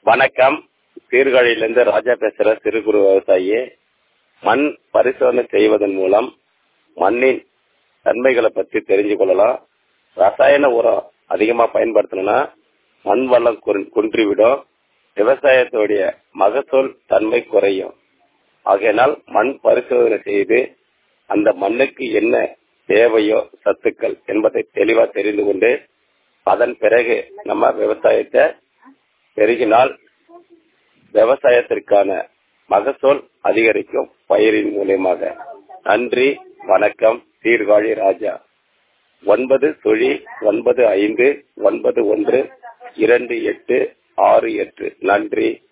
வணக்கம் சீர்காழியிலிருந்து ராஜா பேசுற சிறு குறு விவசாயி மண் பரிசோதனை செய்வதன் மூலம் மண்ணின் தன்மைகளை பற்றி தெரிஞ்சு கொள்ளலாம் ரசாயன உரம் அதிகமா பயன்படுத்தணும்னா மண் வளம் குன்- குன்றிவிடும் விவசாயத்துடைய மகசூல் தன்மை குறையும் ஆகையினால் மண் பரிசோதனை செய்து அந்த மண்ணுக்கு என்ன தேவையோ சத்துக்கள் என்பதை தெளிவா தெரிந்து கொண்டு அதன் பிறகு நம்ம விவசாயத்தை பெருகினால் விவசாயத்திற்கான மகசூல் அதிகரிக்கும் பயிரின் மூலியமாக நன்றி வணக்கம் சீர்காழி ராஜா ஒன்பது சுழி ஒன்பது ஐந்து ஒன்பது ஒன்று இரண்டு எட்டு ஆறு எட்டு நன்றி